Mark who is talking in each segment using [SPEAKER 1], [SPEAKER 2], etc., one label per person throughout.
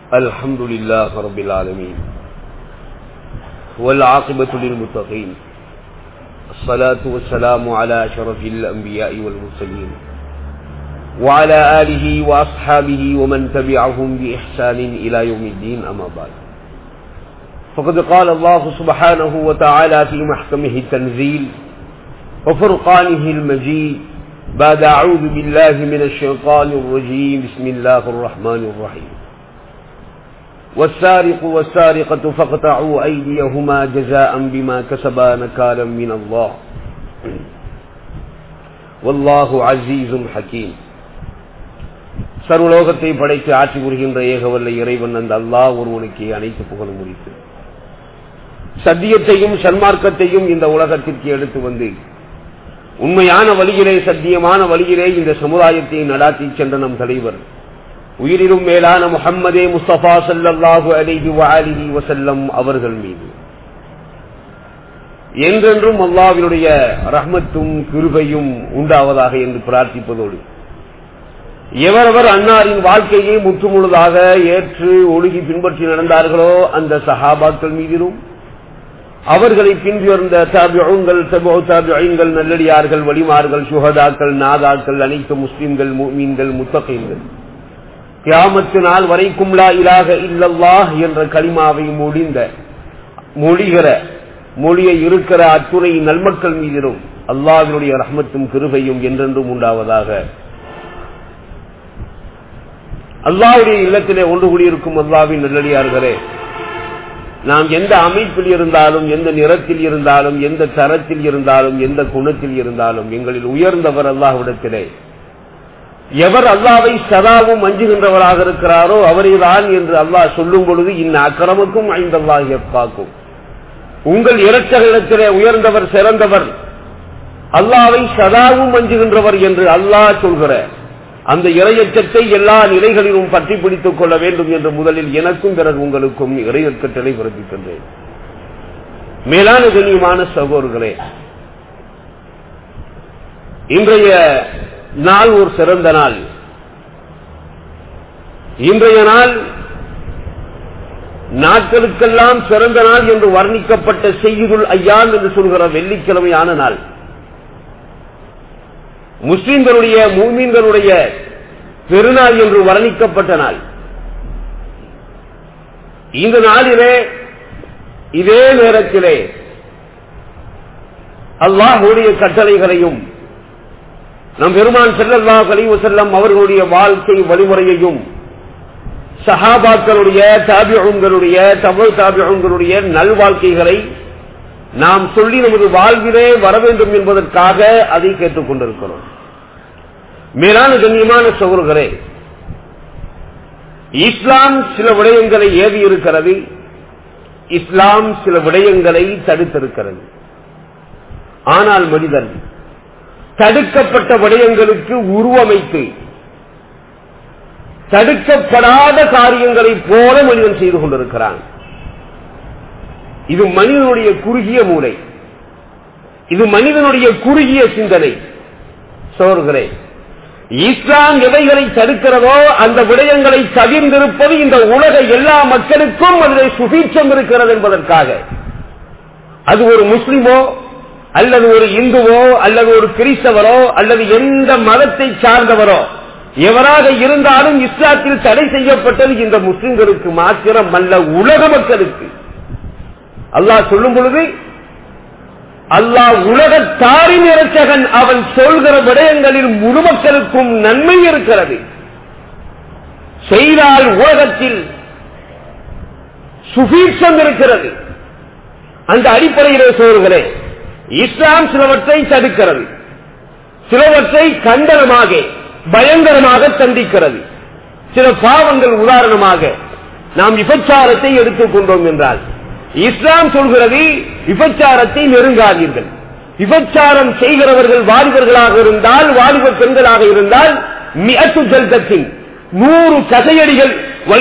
[SPEAKER 1] الحمد لله رب العالمين والعاقبة للمتقين الصلاة والسلام على أشرف الأنبياء والمرسلين وعلى آله وأصحابه ومن تبعهم بإحسان إلى يوم الدين أما بعد فقد قال الله سبحانه وتعالى في محكمه التنزيل وفرقانه المجيد بعد أعوذ بالله من الشيطان الرجيم بسم الله الرحمن الرحيم والسارق والسارقة فاقطعوا أيديهما جزاء بما كسبا نكالا من الله والله عزيز حكيم சர்வலோகத்தை படைத்து ஆட்சி புரிகின்ற ஏகவல்ல இறைவன் அந்த அல்லாஹ் ஒருவனுக்கு அனைத்து புகழும் முடித்து சத்தியத்தையும் சன்மார்க்கத்தையும் இந்த உலகத்திற்கு எடுத்து வந்து உண்மையான வழியிலே சத்தியமான வழியிலே இந்த சமுதாயத்தை நடாத்தி சென்ற நம் தலைவர் உயிரிலும் மேலான முகம்மதே முஸ்தபா சல்லாஹூ அலிஹி அலிஹி வசல்லம் அவர்கள் மீது என்றென்றும் அல்லாவினுடைய ரஹ்மத்தும் கிருபையும் உண்டாவதாக என்று பிரார்த்திப்பதோடு எவரவர் அன்னாரின் வாழ்க்கையை முற்றுமுழுதாக ஏற்று ஒழுகி பின்பற்றி நடந்தார்களோ அந்த சஹாபாக்கள் மீதிலும் அவர்களை பின்தொடர்ந்த தாபியங்கள் தாபியங்கள் நல்லடியார்கள் வழிமார்கள் சுகதாக்கள் நாதாக்கள் அனைத்து முஸ்லிம்கள் மீன்கள் முத்தகைங்கள் கியாமத்து நாள் வரைக்கும் லா இலாக இல்லல்லாஹ் என்ற களிமாவை மொழிந்த மொழிகிற மொழியை இருக்கிற அத்துணை நல்மக்கள் மீதிலும் அல்லாவினுடைய ரஹ்மத்தும் கிருபையும் என்றென்றும் உண்டாவதாக அல்லாவுடைய இல்லத்திலே ஒன்று கூடியிருக்கும் அல்லாவின் நல்லடியார்களே நாம் எந்த அமைப்பில் இருந்தாலும் எந்த நிறத்தில் இருந்தாலும் எந்த தரத்தில் இருந்தாலும் எந்த குணத்தில் இருந்தாலும் எங்களில் உயர்ந்தவர் அல்லாஹ்விடத்திலே எவர் அல்லாவை சதாவும் அஞ்சுகின்றவராக இருக்கிறாரோ அவரைதான் என்று அல்லாஹ் சொல்லும் பொழுது இன்ன அக்கிரமுக்கும் ஐந்தல்லாஹ் எப்பாக்கும் உங்கள் இரட்சகளிடத்திலே உயர்ந்தவர் சிறந்தவர் அல்லாவை சதாவும் அஞ்சுகின்றவர் என்று அல்லாஹ் சொல்கிற அந்த இறையச்சத்தை எல்லா நிலைகளிலும் பற்றி பிடித்துக் கொள்ள வேண்டும் என்று முதலில் எனக்கும் பிறகு உங்களுக்கும் இறையற்கட்டளை பிறப்பிக்கின்றேன் மேலான கண்ணியமான சகோதரர்களே இன்றைய நாள் ஒரு சிறந்த நாள் இன்றைய நாள் நாட்களுக்கெல்லாம் சிறந்த நாள் என்று வர்ணிக்கப்பட்ட செய்யுள் ஐயான் என்று சொல்கிற வெள்ளிக்கிழமையான நாள் முஸ்லிம்களுடைய மூமீன்களுடைய பெருநாள் என்று வர்ணிக்கப்பட்ட நாள் இந்த நாளிலே இதே நேரத்திலே அல்லாஹுடைய கட்டளைகளையும் நம் பெருமான் செல்லல்லா கலிவு செல்லம் அவர்களுடைய வாழ்க்கை வழிமுறையையும் சஹாபாக்களுடைய தாபியங்களுடைய தமிழ் தாபியங்களுடைய நல்வாழ்க்கைகளை நாம் சொல்லி நமது வாழ்விலே வர வேண்டும் என்பதற்காக அதை கேட்டுக் கொண்டிருக்கிறோம் மேலான கண்ணியமான சோழர்களே இஸ்லாம் சில விடயங்களை ஏவி இருக்கிறது இஸ்லாம் சில விடயங்களை தடுத்திருக்கிறது ஆனால் மனிதன் தடுக்கப்பட்ட விடயங்களுக்கு உருவமைத்து தடுக்கப்படாத காரியங்களை போல மனிதன் செய்து கொண்டிருக்கிறான் இது மனிதனுடைய குறுகிய மூளை இது மனிதனுடைய குறுகிய சிந்தனை சோர்களே இஸ்லாம் எவைகளை தடுக்கிறதோ அந்த விடயங்களை தவிர்ந்திருப்பது இந்த உலக எல்லா மக்களுக்கும் அதில் சுபீட்சம் இருக்கிறது என்பதற்காக அது ஒரு முஸ்லிமோ அல்லது ஒரு இந்துவோ அல்லது ஒரு கிறிஸ்தவரோ அல்லது எந்த மதத்தை சார்ந்தவரோ எவராக இருந்தாலும் இஸ்லாத்தில் தடை செய்யப்பட்டது இந்த முஸ்லிம்களுக்கு மாத்திரம் அல்ல உலக மக்களுக்கு அல்லாஹ் சொல்லும் பொழுது அல்லாஹ் உலகத்தாரின் இரட்சகன் அவன் சொல்கிற விடயங்களில் முழு மக்களுக்கும் நன்மை இருக்கிறது செய்தால் உலகத்தில் சுபீட்சம் இருக்கிறது அந்த அடிப்படையிலே சொல்கிறேன் இஸ்லாம் சிலவற்றை தடுக்கிறது சிலவற்றை கண்டனமாக பயங்கரமாக சந்திக்கிறது சில பாவங்கள் உதாரணமாக நாம் விபச்சாரத்தை எடுத்துக் கொண்டோம் என்றால் இஸ்லாம் சொல்கிறது விபச்சாரத்தை நெருங்காதீர்கள் விபச்சாரம் செய்கிறவர்கள் வாலிபர்களாக இருந்தால் வாலிப பெண்களாக இருந்தால் மிகத்து ஜல்தத்தின் நூறு கதையடிகள்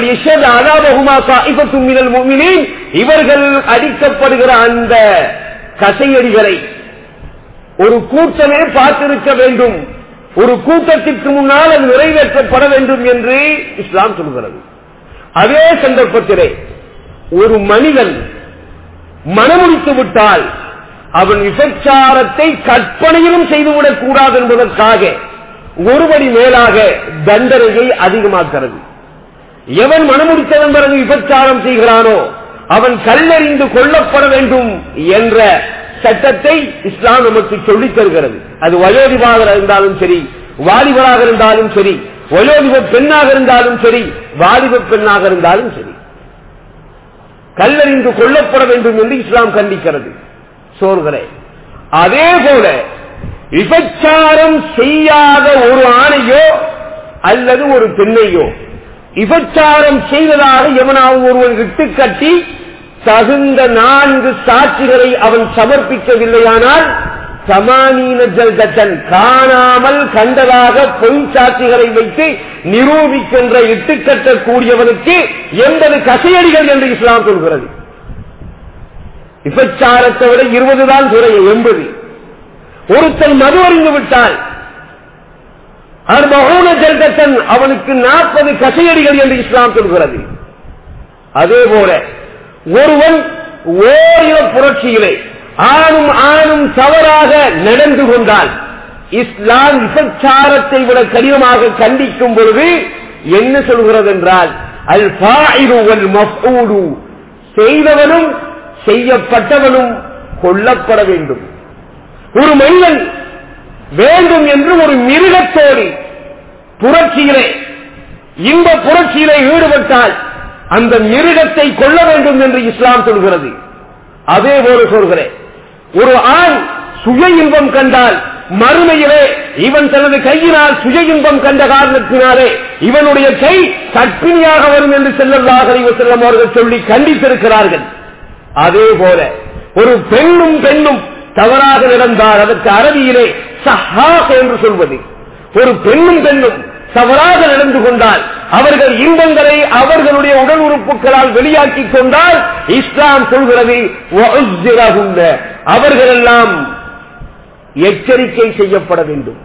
[SPEAKER 1] இவர்கள் அடிக்கப்படுகிற அந்த கசையடிகளை ஒரு கூட்டமே பார்த்திருக்க வேண்டும் ஒரு கூட்டத்திற்கு முன்னால் அது நிறைவேற்றப்பட வேண்டும் என்று இஸ்லாம் சொல்கிறது அதே சந்தர்ப்பத்திலே ஒரு மனிதன் மனமுடித்து விட்டால் அவன் விபச்சாரத்தை கற்பனையிலும் செய்துவிடக் கூடாது என்பதற்காக ஒருபடி மேலாக தண்டனையை அதிகமாக்கிறது எவன் மனமுடித்தவன் பிறகு விபச்சாரம் செய்கிறானோ அவன் கல்லறிந்து கொல்லப்பட வேண்டும் என்ற சட்டத்தை இஸ்லாம் நமக்கு சொல்லித் தருகிறது அது வயோதிபாக இருந்தாலும் சரி வாலிபராக இருந்தாலும் சரி வயோதிப பெண்ணாக இருந்தாலும் சரி வாலிப பெண்ணாக இருந்தாலும் சரி கல்லறிந்து கொல்லப்பட வேண்டும் என்று இஸ்லாம் கண்டிக்கிறது சோர்களே அதே போல விபச்சாரம் செய்யாத ஒரு ஆணையோ அல்லது ஒரு பெண்ணையோ விபச்சாரம் செய்ததாக எவனாவது ஒருவன் விட்டு கட்டி தகுந்த நான்கு சாட்சிகளை அவன் சமர்ப்பிக்கவில்லையானால் சமானீன ஜல்தன் காணாமல் கண்டதாக பொய் சாட்சிகளை வைத்து நிரூபிக்கின்ற இட்டுக்கட்டக்கூடியவனுக்கு எண்பது கசையடிகள் என்று இஸ்லாம் சொல்கிறது விபச்சாரத்தை விட இருபது தான் குறைய எண்பது ஒருத்தன் மது அறிந்து விட்டால் அர்பகூன ஜல்தன் அவனுக்கு நாற்பது கசையடிகள் என்று இஸ்லாம் சொல்கிறது அதே போல ஒருவன் ஓரின புரட்சியிலே ஆணும் ஆணும் தவறாக நடந்து கொண்டால் இஸ்லாம் விபச்சாரத்தை விட கடினமாக கண்டிக்கும் பொழுது என்ன சொல்கிறது என்றால் அல் மஃபூடு செய்தவனும் செய்யப்பட்டவனும் கொல்லப்பட வேண்டும் ஒரு மனிதன் வேண்டும் என்று ஒரு மிருகத்தோடு புரட்சியிலே இந்த புரட்சியிலே ஈடுபட்டால் அந்த மிருகத்தை கொள்ள வேண்டும் என்று இஸ்லாம் சொல்கிறது அதே போல சொல்கிறேன் ஒரு ஆண் சுய இன்பம் கண்டால் மறுமையிலே இவன் தனது கையினால் சுய இன்பம் கண்ட காரணத்தினாலே இவனுடைய கை கற்பிணியாக வரும் என்று செல்லல்லாக செல்லும் அவர்கள் சொல்லி கண்டித்திருக்கிறார்கள் அதே போல ஒரு பெண்ணும் பெண்ணும் தவறாக நடந்தால் அதற்கு அரபியிலே சஹாக் என்று சொல்வது ஒரு பெண்ணும் பெண்ணும் தவறாக நடந்து கொண்டால் அவர்கள் இன்பங்களை அவர்களுடைய உடல் உறுப்புகளால் வெளியாக்கி கொண்டால் இஸ்லாம் சொல்கிறது அவர்கள் எல்லாம் எச்சரிக்கை செய்யப்பட வேண்டும்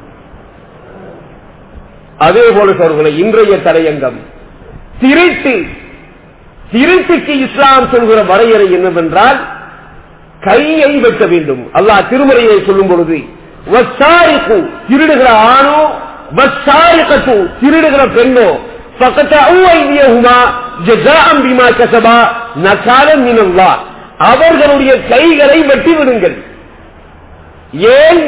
[SPEAKER 1] அதே போல சொல்களை இன்றைய தலையங்கம் திருட்டு திருட்டுக்கு இஸ்லாம் சொல்கிற வரையறை என்னவென்றால் கையை வெட்ட வேண்டும் அல்லாஹ் திருமறையை சொல்லும் பொழுது வசாரிக்கு திருடுகிற ஆணோ வசாரிக்கத்து திருடுகிற பெண்ணோ அவர்களுடைய கைகளை வெட்டி விடுங்கள் ஏன்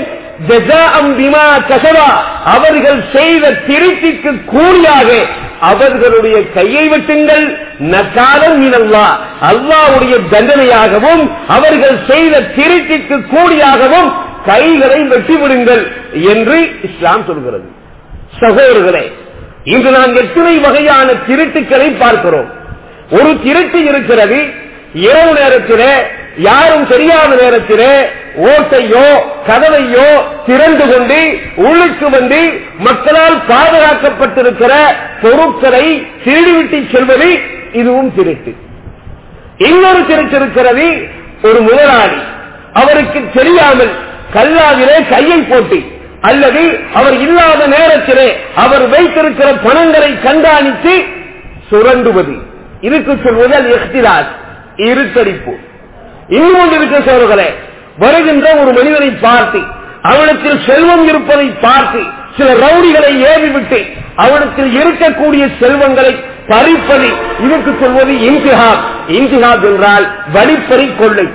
[SPEAKER 1] அவர்கள் செய்த திருத்திக்கு கூலியாக அவர்களுடைய கையை வெட்டுங்கள் நக்காலம் இனல்லா அல்லாவுடைய தண்டனையாகவும் அவர்கள் செய்த திருத்திக்கு கூலியாகவும் கைகளை வெட்டி விடுங்கள் என்று இஸ்லாம் சொல்கிறது சகோதரர்களே இன்று நாம் எத்தனை வகையான திருட்டுக்களை பார்க்கிறோம் ஒரு திருட்டு இருக்கிறது இரவு நேரத்திலே யாரும் தெரியாத நேரத்திலே ஓட்டையோ கதவையோ திறந்து கொண்டு உள்ளுக்கு வந்து மக்களால் பாதுகாக்கப்பட்டிருக்கிற பொருட்களை திருடிவிட்டு செல்வது இதுவும் திருட்டு இன்னொரு திருட்டு இருக்கிறது ஒரு முதலாளி அவருக்கு தெரியாமல் கல்லாவிலே கையை போட்டு அல்லது அவர் இல்லாத நேரத்திலே அவர் வைத்திருக்கிற பணங்களை கண்காணித்து சுரண்டுவது இதுக்கு சொல்வது அது எக்திராஜ் இருட்டடிப்பு இன்னும் ஒன்று இருக்க சோழர்களே வருகின்ற ஒரு மனிதனை பார்த்து அவனத்தில் செல்வம் இருப்பதை பார்த்து சில ரவுடிகளை ஏவிவிட்டு அவனத்தில் இருக்கக்கூடிய செல்வங்களை பறிப்பது இதற்கு சொல்வது இன்திஹாப் இன்திஹாப் என்றால் வழிப்பறி கொள்ளை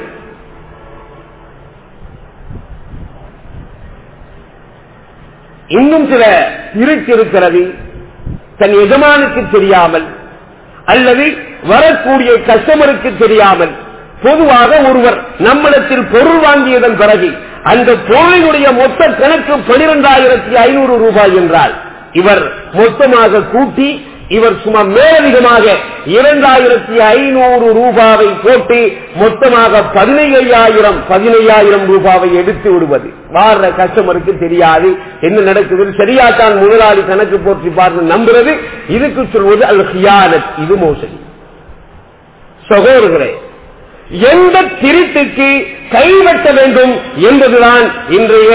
[SPEAKER 1] இன்னும் சில இருட்டு இருக்கிறது தன் எஜமானுக்கு தெரியாமல் அல்லது வரக்கூடிய கஸ்டமருக்கு தெரியாமல் பொதுவாக ஒருவர் நம்மிடத்தில் பொருள் வாங்கியதன் பிறகு அந்த பொருளினுடைய மொத்த கணக்கு பனிரெண்டாயிரத்தி ஐநூறு ரூபாய் என்றால் இவர் மொத்தமாக கூட்டி இவர் சும்மா மேலதிகமாக இரண்டாயிரத்தி ஐநூறு ரூபாவை போட்டு மொத்தமாக பதினையாயிரம் பதினையாயிரம் ரூபாவை எடுத்து விடுவது வாடுற கஸ்டமருக்கு தெரியாது என்ன நடக்குது சரியாத்தான் முதலாளி கணக்கு போற்றி பார்த்து நம்புறது இதுக்கு சொல்வது அல் ஹியானத் இது மோசடி சகோதரர்களே எந்த திருட்டுக்கு கைவட்ட வேண்டும் என்பதுதான் இன்றைய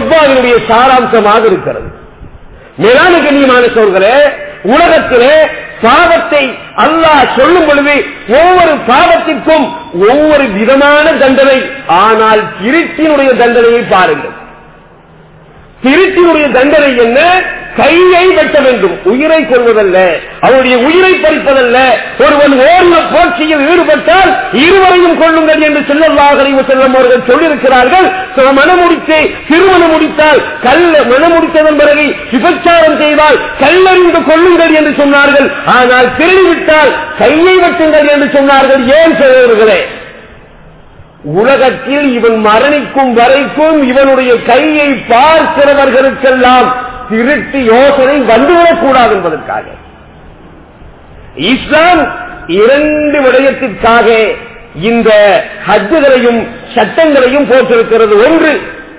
[SPEAKER 1] கொர்பாவினுடைய சாராம்சமாக இருக்கிறது மேலான கண்ணியமான சோர்களே உலகத்திலே பாவத்தை அல்லாஹ் சொல்லும் பொழுது ஒவ்வொரு பாவத்திற்கும் ஒவ்வொரு விதமான தண்டனை ஆனால் திருட்டினுடைய தண்டனையை பாருங்கள் திருட்டினுடைய தண்டனை என்ன கையை வெட்ட வேண்டும் உயிரை கொள்வதல்ல அவருடைய உயிரை பறிப்பதல்ல ஒருவன் ஓர்ண போட்சியில் ஈடுபட்டால் இருவரையும் கொள்ளுங்கள் என்று செல்லல்லாக செல்லும் அவர்கள் சொல்லியிருக்கிறார்கள் சில மனமுடித்து திருமணம் முடித்தால் கல்ல மனமுடித்ததன் பிறகு விபச்சாரம் செய்தால் கல்லறிந்து கொள்ளுங்கள் என்று சொன்னார்கள் ஆனால் திருடிவிட்டால் கையை வெட்டுங்கள் என்று சொன்னார்கள் ஏன் சொல்லுகிறே உலகத்தில் இவன் மரணிக்கும் வரைக்கும் இவனுடைய கையை பார்க்கிறவர்களுக்கெல்லாம் திருட்டு யோசனை வந்துவிடக் கூடாது என்பதற்காக இஸ்லாம் இரண்டு விடயத்திற்காக இந்த ஹஜ்ஜுகளையும் சட்டங்களையும் போட்டிருக்கிறது ஒன்று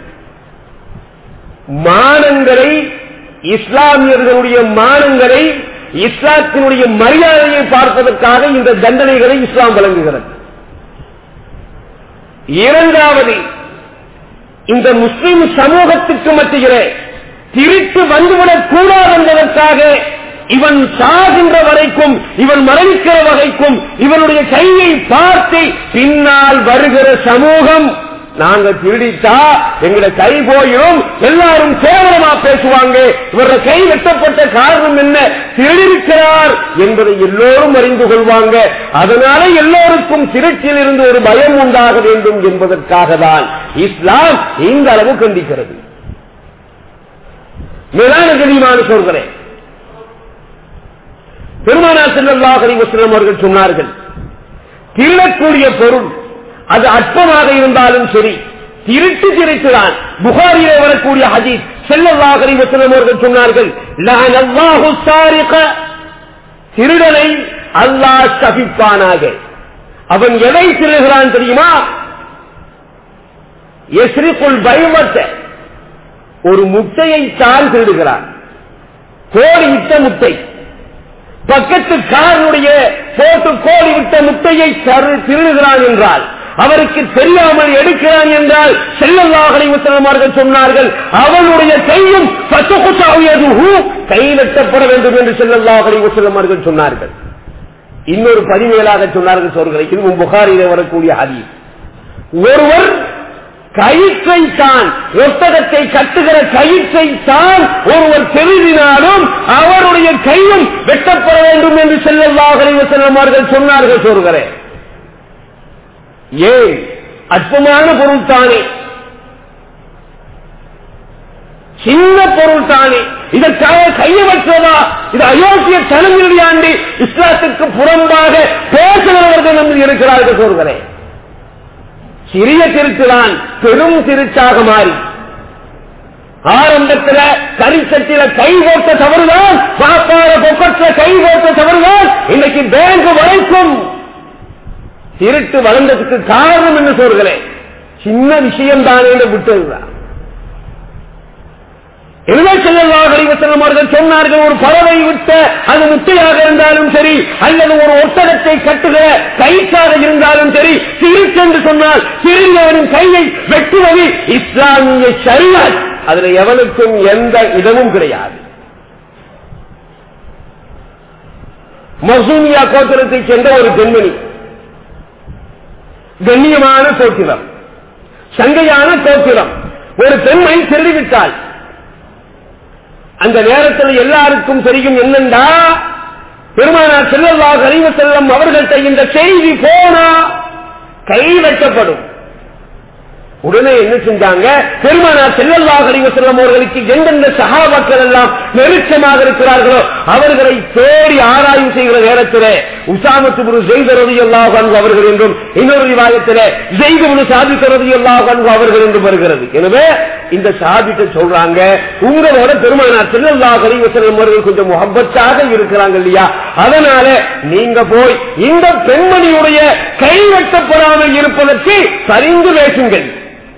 [SPEAKER 1] மானங்களை இஸ்லாமியர்களுடைய மானங்களை இஸ்லாத்தினுடைய மரியாதையை பார்ப்பதற்காக இந்த தண்டனைகளை இஸ்லாம் வழங்குகிறது இரண்டாவது இந்த முஸ்லிம் சமூகத்துக்கு மத்தியிலே திருட்டு வந்துவிடக் கூடாது என்பதற்காக இவன் சாகின்ற வரைக்கும் இவன் மரணிக்கிற வரைக்கும் இவனுடைய கையை பார்த்து பின்னால் வருகிற சமூகம் நாங்க திருடித்தா எங்களை கை போயிடும் எல்லாரும் கேவலமா பேசுவாங்க இவருடைய கை வெட்டப்பட்ட காரணம் என்ன திருடிருக்கிறார் என்பதை எல்லோரும் அறிந்து கொள்வாங்க அதனால எல்லோருக்கும் திருச்சியில் இருந்து ஒரு பயம் உண்டாக வேண்டும் என்பதற்காக தான் இஸ்லாம் இந்த அளவு கண்டிக்கிறது மேலான கனிமான சொல்கிறேன் பெருமானா செல்லல்லாஹ் அலிவசலம் அவர்கள் சொன்னார்கள் திருடக்கூடிய பொருள் அது அற்பமாக இருந்தாலும் சரி திருட்டு திருட்டுதான் புகாரிலே வரக்கூடிய ஹதீஸ் செல்லல்லாஹ் அலிவசலம் அவர்கள் சொன்னார்கள் லஅனல்லாஹு சாரிக திருடனை அல்லாஹ் சபிப்பானாக அவன் எதை திருடுகிறான் தெரியுமா எஸ்ரிக்குள் பயமற்ற ஒரு முட்டையை தான் திருடுகிறான் கோழி விட்ட முட்டை பக்கத்து காரனுடைய போட்டு கோழி விட்ட முட்டையை தரு- திருடுகிறான் என்றால் அவருக்கு தெரியாமல் எடுக்கிறான் என்றால் செல்லல்லாஹலை அவர்கள் சொன்னார்கள் அவனுடைய கையும் பசுகுசாவியது கை வெட்டப்பட வேண்டும் என்று செல்லல்லாஹலை அவர்கள் சொன்னார்கள் இன்னொரு பதிவேலாக சொன்னார்கள் சொல்கிறேன் இதுவும் புகாரிலே வரக்கூடிய ஹதீஸ் ஒருவர் கயிற்றை தான் ஒட்டகத்தை கட்டுகிற கயிற்றை தான் ஒருவர் செருதினாலும் அவருடைய கையும் வெட்டப்பட வேண்டும் என்று செல்லல்லாக செல்லமார்கள் சொன்னார்கள் சொல்கிறேன் ஏன் அற்பமான பொருள் தானே சின்ன பொருள் தானே இதற்காக கையவற்றதா இது அயோக்கிய தலைமையாண்டு இஸ்லாத்துக்கு புறம்பாக பேசுகிறவர்கள் நம்ம இருக்கிறார்கள் சொல்கிறேன் சிறிய திருட்டுதான் பெரும் திருச்சாக மாறி ஆரம்பத்தில் கரிசட்டில கை போட்ட தவறுதான் பாப்பார பொக்கத்துல கை போட்ட தவறுதான் இன்னைக்கு பேங்க் வரைக்கும் திருட்டு வளர்ந்ததுக்கு காரணம் என்ன சொல்கிறேன் சின்ன விஷயம் தானே விட்டதுதான் எனவே செல்லல்லாஹ் அலிவசலம் அவர்கள் சொன்னார்கள் ஒரு பறவை விட்ட அது முட்டையாக இருந்தாலும் சரி அல்லது ஒரு ஒட்டகத்தை கட்டுகிற கயிற்றாக இருந்தாலும் சரி திருச்சென்று சொன்னால் திருந்தவனின் கையை வெட்டுவது இஸ்லாமிய சரியால் அதுல எவனுக்கும் எந்த இடமும் கிடையாது மசூமியா கோத்திரத்தை சேர்ந்த ஒரு பெண்மணி கண்ணியமான கோத்திரம் சங்கையான கோத்திரம் ஒரு பெண்மணி திருடிவிட்டாள் அந்த நேரத்தில் எல்லாருக்கும் தெரியும் என்னண்டா பெருமானார் செல்லல்லாக அறிவு செல்லம் அவர்கள்ட்ட இந்த செய்தி போனா கை வெட்டப்படும் உடனே என்ன செஞ்சாங்க பெருமானார் செல்லல்லாக அறிவு செல்லம் அவர்களுக்கு எந்தெந்த சகாபாக்கள் எல்லாம் நெருக்கமாக இருக்கிறார்களோ அவர்களை தேடி ஆராய்வு செய்கிற நேரத்தில் உசாமத்து குரு செய்தரது எல்லாக அவர்கள் என்றும் இன்னொரு விவாதத்தில் செய்து சாதிக்கிறது எல்லாக அவர்கள் என்றும் வருகிறது எனவே இந்த சாதிக்க சொல்றாங்க உங்களோட பெருமானார் செல்லல்லாக அறிவு செல்லம் அவர்கள் கொஞ்சம் முகப்பத்தாக இருக்கிறாங்க இல்லையா அதனால நீங்க போய் இந்த பெண்மணியுடைய கை வெட்டப்படாமல் இருப்பதற்கு பரிந்து பேசுங்கள்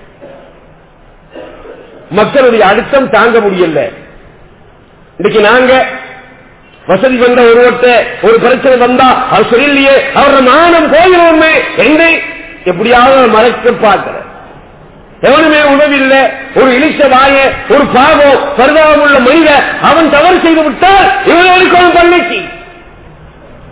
[SPEAKER 1] மக்களுடைய அழுத்தம் தாங்க முடியல இன்னைக்கு நாங்க வசதி வந்த ஒருவர்கிட்ட ஒரு பிரச்சனை வந்தா அவர் சொல்லலையே அவரோட மானம் போயிடுமே என்று எப்படியாவது மறைக்க பார்க்கிற எவனுமே உதவில்லை ஒரு இழிச்ச வாய ஒரு பாவம் பரிதாபம் உள்ள மனித அவன் தவறு செய்து விட்டால் இவனுக்கு பள்ளிக்கு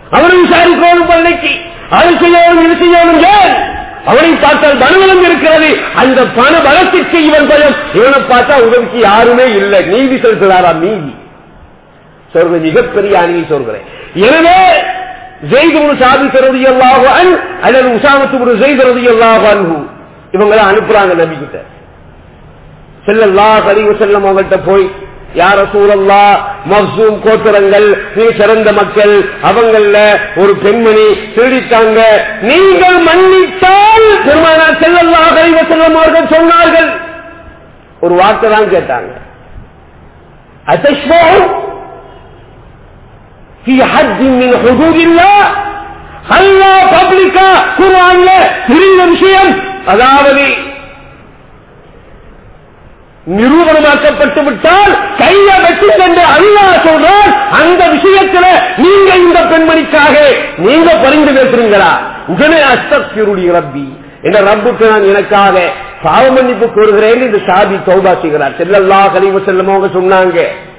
[SPEAKER 1] அவனை விசாரிக்கணும் பள்ளிக்கு அது செய்யணும் இது செய்யணும் ஏன் அவனை பார்த்தால் பலவலம் இருக்கிறது அந்த பண பலத்திற்கு இவன் பயம் இவனை பார்த்தா உதவிக்கு யாருமே இல்லை நீதி செலுத்துகிறாரா நீதி சொல்றது மிகப்பெரிய அணியை சொல்கிறேன் எனவே ஜெய்து சாதி தருவது எல்லாகும் அல்லது உசாமத்து செய்தது எல்லாகும் இவங்களை அனுப்புறாங்க நபிக்கிட்ட செல்லல்லா கழிவு செல்லம் அவங்கள்ட்ட போய் யார சூழல்லா மப்சூம் கோத்திரங்கள் நீ சிறந்த மக்கள் அவங்கள ஒரு பெண்மணி திருடித்தாங்க நீங்கள் மன்னித்தால் பெருமானா செல்லல்லா கழிவு செல்லம் அவர்கள் சொன்னார்கள் ஒரு வார்த்தை தான் கேட்டாங்க அத்தஸ்வோ في حد من حدود الله அல்லா பப்ளிக்கா குரான்ல தெரிந்த விஷயம் அதாவது நிரூபணமாக்கப்பட்டு விட்டால் கைய வெட்டி சென்று அல்லா சொல்றால் அந்த விஷயத்துல நீங்க இந்த பெண்மணிக்காக நீங்க பரிந்து பேசுறீங்களா உடனே அஸ்தருடைய ரப்பி என்ற ரப்புக்கு நான் எனக்காக பாவ மன்னிப்பு கோருகிறேன் என்று சாதி தௌபா செய்கிறார் செல்லல்லா கழிவு செல்லும் அவங்க சொன்னாங்க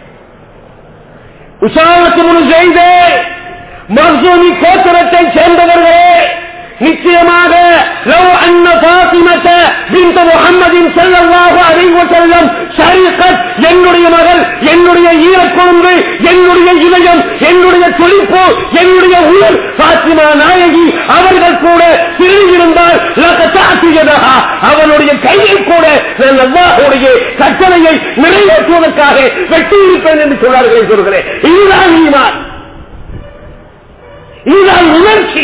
[SPEAKER 1] உஷாவத்து செய்து மர்சூமி கோத்திரத்தை சேர்ந்தவர்களே நிச்சயமாக லவ் அன்ன பாத்திமத்த பிந்த முகம்மதின் செல்லல்லாக அறிவு செல்லம் ஷரீகத் என்னுடைய மகள் என்னுடைய ஈரக்குழம்பு என்னுடைய இதயம் என்னுடைய துளிப்பு என்னுடைய உயிர் பாத்திமா நாயகி அவர்கள் கூட திரும்பியிருந்தால் அவனுடைய கையை கூட நான் அல்லாஹுடைய கட்டளையை நிறைவேற்றுவதற்காக வெட்டியிருப்பேன் என்று சொன்னார்களே சொல்கிறேன் இதுதான் ஈமான் இதுதான் உணர்ச்சி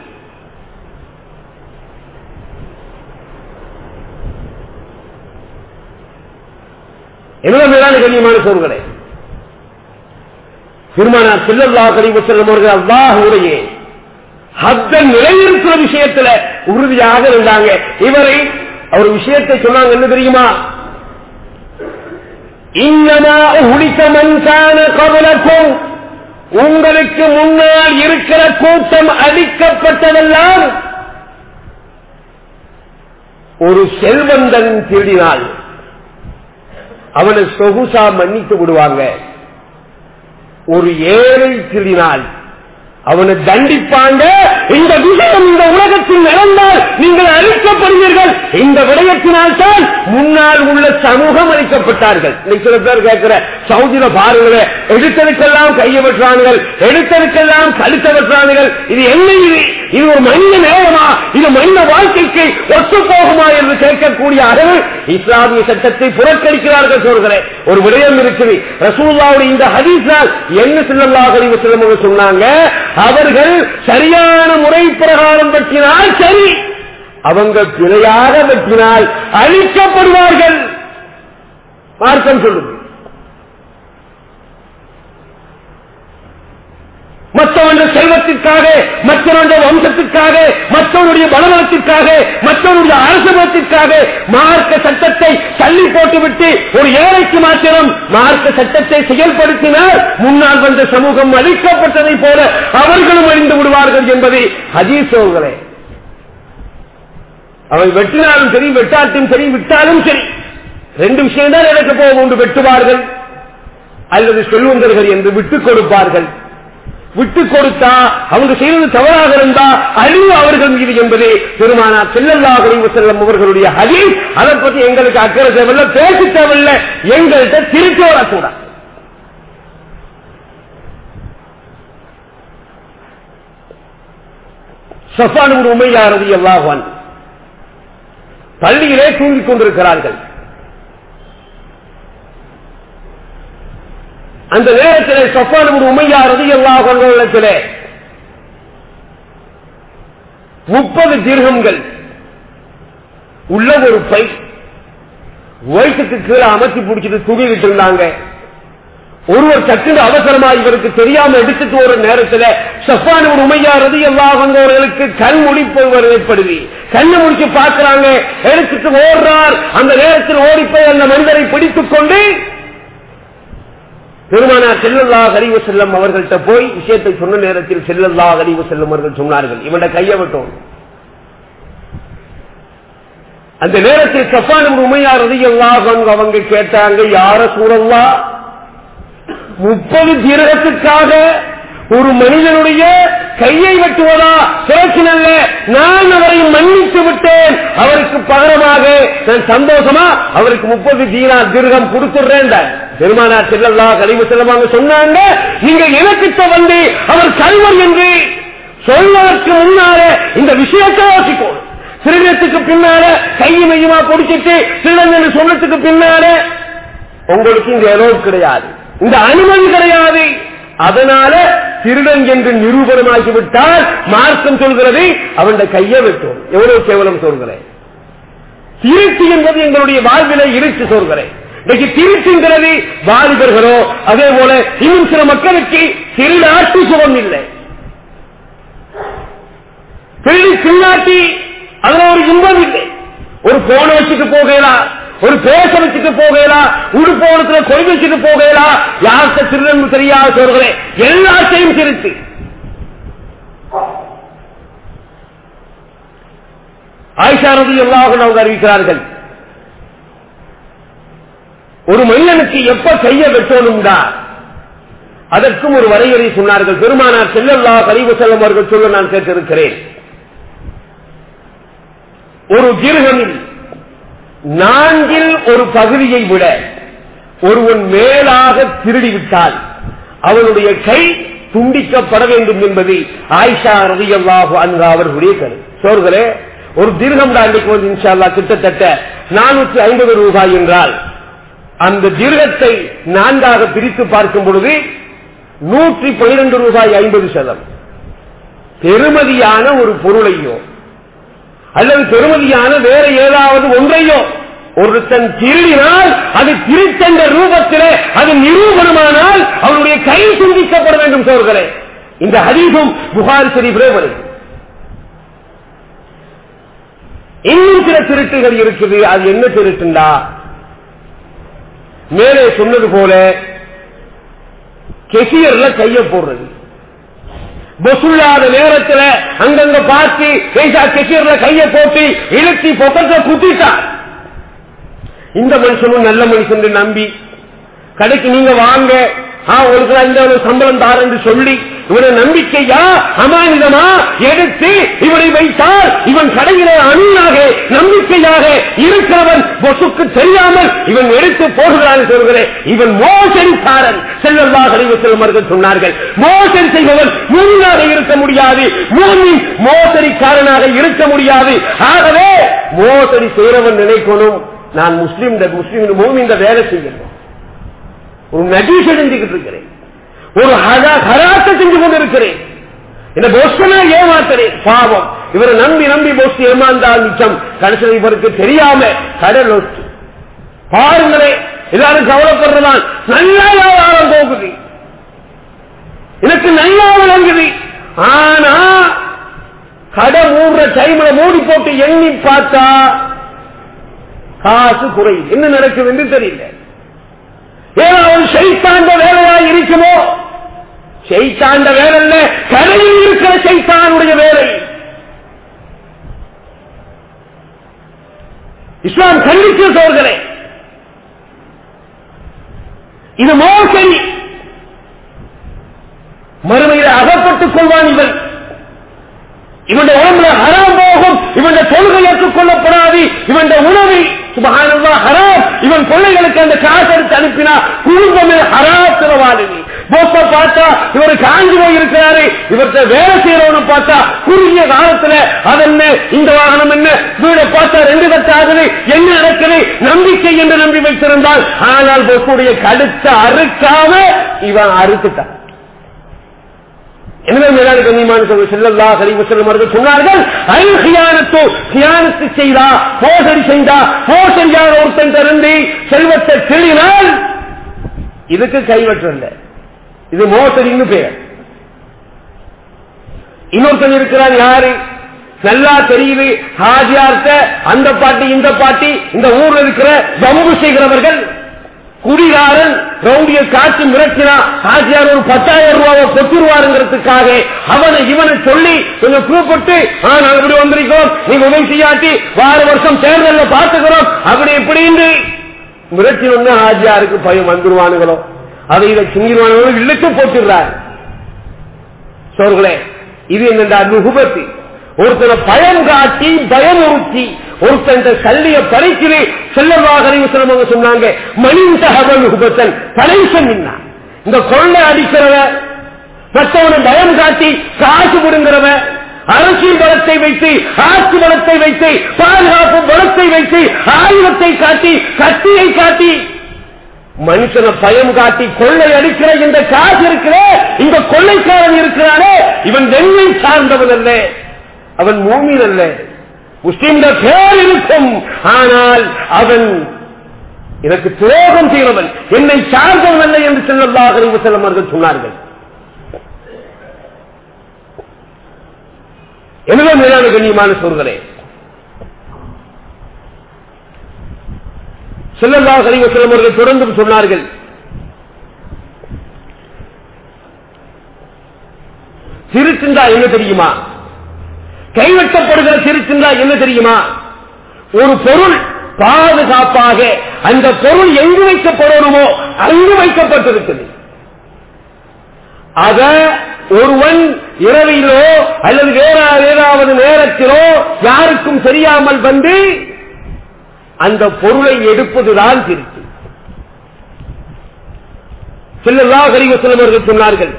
[SPEAKER 1] என்ன மேலான கண்ணியமான சொல்களே திருமணம் செல்லல்லா கழிவு செல்லும் அவர்கள் அல்லாஹுடைய ஹத்த நிலையிருக்கிற விஷயத்துல உறுதியாக இருந்தாங்க இவரை அவர் விஷயத்தை சொன்னாங்க என்ன தெரியுமா இன்னமா உடித்த மண்கான கவலக்கும் உங்களுக்கு முன்னால் இருக்கிற கூட்டம் அடிக்கப்பட்டதெல்லாம் ஒரு செல்வந்தன் திருடினால் அவனை சொகுசா மன்னித்து விடுவாங்க ஒரு ஏழை திருடினால் அவனை தண்டிப்பாங்க இந்த விஷயம் இந்த உலகத்தில் நடந்தால் நீங்கள் அழிக்கப்படுவீர்கள் இந்த விடயத்தினால் தான் முன்னால் உள்ள சமூகம் அழிக்கப்பட்டார்கள் இன்னைக்கு சில பேர் கேட்கிற சவுதியில பாருங்களேன் எடுத்ததுக்கெல்லாம் கையை வெட்டுறானுகள் எடுத்ததுக்கெல்லாம் கழுத்த வெட்டுறானுகள் இது என்ன இது இது ஒரு மனித நேரமா இது மனித வாழ்க்கைக்கு ஒத்து போகுமா என்று கேட்கக்கூடிய அளவு இஸ்லாமிய சட்டத்தை புறக்கணிக்கிறார்கள் சொல்கிறேன் ஒரு விடயம் இருக்குது ரசூல்லாவுடைய இந்த ஹதீஸால் என்ன செல்லல்லாஹ் அறிவு செல்லும் சொன்னாங்க அவர்கள் சரியான முறை பிரகாரம் வெட்டினால் சரி அவங்க பிழையாக வெட்டினால் அழிக்கப்படுவார்கள் மார்க்கம் சொல்லுது மற்றவனுடைய செல்வத்திற்காக மற்றவனுடைய வம்சத்திற்காக மற்றவனுடைய பலவனத்திற்காக மற்றவனுடைய அரசபத்திற்காக மார்க்க சட்டத்தை தள்ளி போட்டுவிட்டு ஒரு ஏழைக்கு மாத்திரம் மார்க்க சட்டத்தை செயல்படுத்தினால் முன்னால் வந்த சமூகம் அழிக்கப்பட்டதை போல அவர்களும் அழிந்து விடுவார்கள் என்பதை ஹதீசோங்களே அவன் வெட்டினாலும் சரி வெட்டாட்டும் சரி விட்டாலும் சரி ரெண்டு விஷயம் தான் நடக்க போகும் ஒன்று வெட்டுவார்கள் அல்லது செல்வந்தர்கள் என்று விட்டுக் கொடுப்பார்கள் விட்டு கொடுத்தா அவங்க செய்வது தவறாக இருந்தா அழிவு அவர்கள் மீது என்பது பெருமானா செல்லல்லா குறைவு செல்லும் அவர்களுடைய ஹதி அதை பத்தி எங்களுக்கு அக்கறை தேவையில்லை பேச தேவையில்லை எங்கள்கிட்ட திருப்பி வரக்கூடாது சஃபான் உமையாரதி எல்லாவான் பள்ளியிலே தூங்கிக் கொண்டிருக்கிறார்கள் அந்த நேரத்திலே சஃபான் உமையா ரதி எல்லா கொண்டத்திலே முப்பது தீர்க்கங்கள் உள்ள ஒரு பை வயசுக்கு கீழே அமைச்சு பிடிச்சிட்டு தூங்கிட்டு இருந்தாங்க ஒருவர் சற்று அவசரமா இவருக்கு தெரியாம எடுத்துட்டு ஒரு நேரத்தில் சஃபான் ஒரு உமையா ரதி எல்லா கொண்டவர்களுக்கு கண் முடிப்பு ஏற்படுது கண்ணு முடிச்சு பார்க்கிறாங்க எடுத்துட்டு ஓடுறார் அந்த நேரத்தில் ஓடிப்போய் அந்த மனிதரை பிடித்துக் கொண்டு பெருமானா செல்லல்லா அறிவு செல்லம் அவர்கள்ட்ட போய் விஷயத்தை சொன்ன நேரத்தில் செல்லல்லா அறிவு செல்லும் அவர்கள் சொன்னார்கள் இவன கைய விட்டோம் அந்த நேரத்தில் சஃபான் உமையார் அவங்க கேட்டாங்க யார சூழல்லா முப்பது தீரகத்துக்காக ஒரு மனிதனுடைய கையை வெட்டுவதா பிரச்சனை அல்ல நான் அவரை மன்னித்து விட்டேன் அவருக்கு பகரமாக நான் சந்தோஷமா அவருக்கு முப்பது தீனா திருகம் கொடுத்துடுறேன் பெருமானார் செல்லல்லா கழிவு செல்லமாக சொன்னாங்க நீங்க எனக்கிட்ட வந்து அவர் கல்வர் என்று சொல்வதற்கு முன்னால இந்த விஷயத்தை யோசிக்கணும் திருடத்துக்கு பின்னால கையை மையமா பிடிச்சிட்டு திருடன் என்று சொன்னதுக்கு பின்னால உங்களுக்கு இந்த எலோவு கிடையாது இந்த அனுமதி கிடையாது அதனால திருடன் என்று நிரூபணமாகிவிட்டால் மார்க்கம் சொல்கிறது அவன் கையை வெட்டும் எவ்வளவு கேவலம் சொல்கிறேன் திருச்சி என்பது எங்களுடைய வாழ்விலை இருச்சு சொல்கிறேன் இன்னைக்கு திருச்சுங்கிறது வாலிபர்களோ அதே போல இன்னும் சில மக்களுக்கு திருநாட்டு சுகம் இல்லை திருடி திருநாட்டி அதுல ஒரு இன்பம் இல்லை ஒரு போனை வச்சுட்டு போகலாம் ஒரு பேச வச்சுட்டு போகலாம் உடுப்போனத்துல கொய் வச்சுட்டு போகலாம் யார்கிட்ட திருடன் தெரியாத சொல்கிறேன் எல்லாத்தையும் திருத்து ஆயிஷாரதி எல்லாரும் அவங்க அறிவிக்கிறார்கள் ஒரு மனிதனுக்கு எப்ப கைய வெட்டணும்டா அதற்கும் ஒரு வரையறை சொன்னார்கள் பெருமானார் செல்லல்லா கழிவு செல்லும் அவர்கள் சொல்ல நான் கேட்டிருக்கிறேன் ஒரு கிரகமில் நான்கில் ஒரு பகுதியை விட ஒருவன் மேலாக திருடிவிட்டால் அவனுடைய கை துண்டிக்கப்பட வேண்டும் என்பது ஆயிஷா ரவியல்லாஹு அன்கா அவர்களுடைய கரு சோர்களே ஒரு தீர்க்கம் தாண்டிக்கு வந்து இன்ஷால்லா கிட்டத்தட்ட நானூற்றி ஐம்பது ரூபாய் என்றால் அந்த தீர்க்கத்தை நான்காக பிரித்து பார்க்கும் பொழுது நூற்றி பனிரெண்டு ரூபாய் ஐம்பது சதம் பெருமதியான ஒரு பொருளையோ அல்லது பெருமதியான வேற ஏதாவது ஒன்றையோ ஒருத்தன் திருடினால் அது திருத்தந்த ரூபத்திலே அது நிரூபணமானால் அவனுடைய கை சிந்திக்கப்பட வேண்டும் சோர்களே இந்த ஹதீபும் புகார் சரிபிலே வருது இன்னும் சில திருட்டுகள் இருக்குது அது என்ன திருட்டுண்டா மேலே சொன்னது போல கெசியர்ல கைய போடுறது பசுல்லாத நேரத்தில் அங்கங்க பார்த்து பேசா கெசியர்ல கைய போட்டு இழுத்தி பொக்கத்தை குத்திட்டார் இந்த மனுஷனும் நல்ல மனுஷன் நம்பி கடைக்கு நீங்க வாங்க ஒரு இந்த சம்பளம் தார் என்று சொல்லி இவனை நம்பிக்கையா அமானிதமா எடுத்து இவனை வைத்தால் இவன் கடையிலே அணியாக நம்பிக்கையாக இருக்கிறவன் பொசுக்கு தெரியாமல் இவன் எடுத்து போடுகிறான் சொல்கிறேன் இவன் மோசடிக்காரன் செல்லல்லா கழிவு செல்வர்கள் சொன்னார்கள் மோசடி செய்பவன் மூமினாக இருக்க முடியாது மூமி மோசடிக்காரனாக இருக்க முடியாது ஆகவே மோசடி செய்யறவன் நினைக்கணும் நான் முஸ்லீம் முஸ்லீம் மூமி இந்த வேலை செய்யணும் ஒரு நடி செஞ்சுக்கிட்டு இருக்கிறேன் ஒரு ஹராத்தை செஞ்சு கொண்டிருக்கிறேன் இந்த போஸ்டனா ஏமாத்துறேன் பாவம் இவரை நம்பி நம்பி போஸ்ட் ஏமாந்தால் மிச்சம் கடைசியில் இவருக்கு தெரியாம கடல் ஒட்டு பாருங்களே எல்லாரும் கவலைப்படுறதான் நல்லா வியாபாரம் போகுது எனக்கு நல்லா விளங்குது ஆனா கடை மூடுற டைம்ல மூடி போட்டு எண்ணி பார்த்தா காசு குறையுது என்ன நடக்குது என்று தெரியல ஏதாவது செய்தாண்ட வேலையா இருக்குமோ செய்தாண்ட வேலை இல்ல கரையில் இருக்கிற செய்தானுடைய வேலை இஸ்லாம் கண்டித்து சோர்களே இது மோசடி மறுமையில் அகப்பட்டுக் கொள்வான் இவன் இவனுடைய உடம்புல ஹராம் போகும் இவனுடைய தொழுகை ஏற்றுக்கொள்ளப்படாது இவனுடைய உணவை சுபகானந்தா ஹராம் இவன் பிள்ளைகளுக்கு அந்த காசு எடுத்து அனுப்பினா குடும்பமே ஹராத்திரவாதி போப்ப பார்த்தா இவர் காஞ்சி போய் இருக்கிறாரு இவர்கிட்ட வேலை செய்யறவனு பார்த்தா குறுகிய காலத்துல அதென்ன இந்த வாகனம் என்ன வீடை பார்த்தா ரெண்டு கட்ட ஆகுது என்ன நடக்குது நம்பிக்கை என்று நம்பி வைத்திருந்தால் ஆனால் பொப்புடைய கழுத்தை அறுக்காம இவன் அறுத்துட்டான் எனவே மேலான கண்ணியமான சொல்ல செல்லல்லா கழிவு செல்லும் அவர்கள் சொன்னார்கள் ஐயானத்தோ தியானத்து செய்தா மோசடி செய்தா மோசடியான ஒருத்தன் திறந்து செல்வத்தை தெளினால் இதுக்கு கைவற்றல்ல இது மோசடின்னு பெயர் இன்னொருத்தன் இருக்கிறான் யாரு நல்லா தெரியுது ஹாஜியார்த்த அந்த பாட்டி இந்த பாட்டி இந்த ஊர்ல இருக்கிற பம்பு செய்கிறவர்கள் குடிகாரன் ரவுடிய காட்சி மிரட்டினா ஆசியார் ஒரு பத்தாயிரம் ரூபாவை கொத்துருவாருங்கிறதுக்காக அவனை இவனை சொல்லி கொஞ்சம் கூப்பிட்டு நாங்கள் இப்படி வந்திருக்கோம் நீங்க உதவி செய்யாட்டி வார வருஷம் தேர்தல பார்த்துக்கிறோம் அப்படி இப்படின்னு மிரட்டி ஒண்ணு ஆஜியாருக்கு பயம் வந்துருவானுங்களோ அதை இதை சிங்கிருவானுங்களோ இழுத்து போட்டுடுறார் சோர்களே இது என்னடா நுகுபத்து ஒருத்தனை பயம் காட்டி பயமுறுத்தி ஒருத்தன் கல்லிய பறிக்கிறே செல்லவாக அறிவு சொன்னாங்க மணிந்தகவல் நுகுபத்தன் தலைசன் இந்த கொள்ளை அடிக்கிறவ மற்றவனை பயம் காட்டி காசு விடுங்கிறவ அரசியல் பலத்தை வைத்து ஆட்சி பலத்தை வைத்து பாதுகாப்பு பலத்தை வைத்து ஆயுதத்தை காட்டி கத்தியை காட்டி மனுஷனை பயம் காட்டி கொள்ளை அடிக்கிற இந்த காசு இருக்கிற இந்த கொள்ளைக்காரன் இருக்கிறானே இவன் வெண்ணை சார்ந்தவன் அல்ல அவன் மூமின் அல்ல முஸ்லிம்கள் பேர் இருக்கும் ஆனால் அவன் எனக்கு துரோகம் செய்கிறவன் என்னை சார்ந்தவன் அல்ல என்று செல்லல்லாக செல்லம் அவர்கள் சொன்னார்கள் எனவே மேலான கண்ணியமான சோர்களே செல்லல்லா கலிவ செல்லம் அவர்கள் தொடர்ந்து சொன்னார்கள் திருச்சிந்தா என்ன தெரியுமா கைவெட்டப்படுகிற திருச்சிந்தா என்ன தெரியுமா ஒரு பொருள் பாதுகாப்பாக அந்த பொருள் எங்கு வைக்கப்படணுமோ அங்கு வைக்கப்பட்டிருக்கிறது அத ஒருவன் இரவிலோ அல்லது வேற ஏதாவது நேரத்திலோ யாருக்கும் தெரியாமல் வந்து அந்த பொருளை எடுப்பதுதான் திருச்சி செல்லல்லா கரிவசலம் அவர்கள் சொன்னார்கள்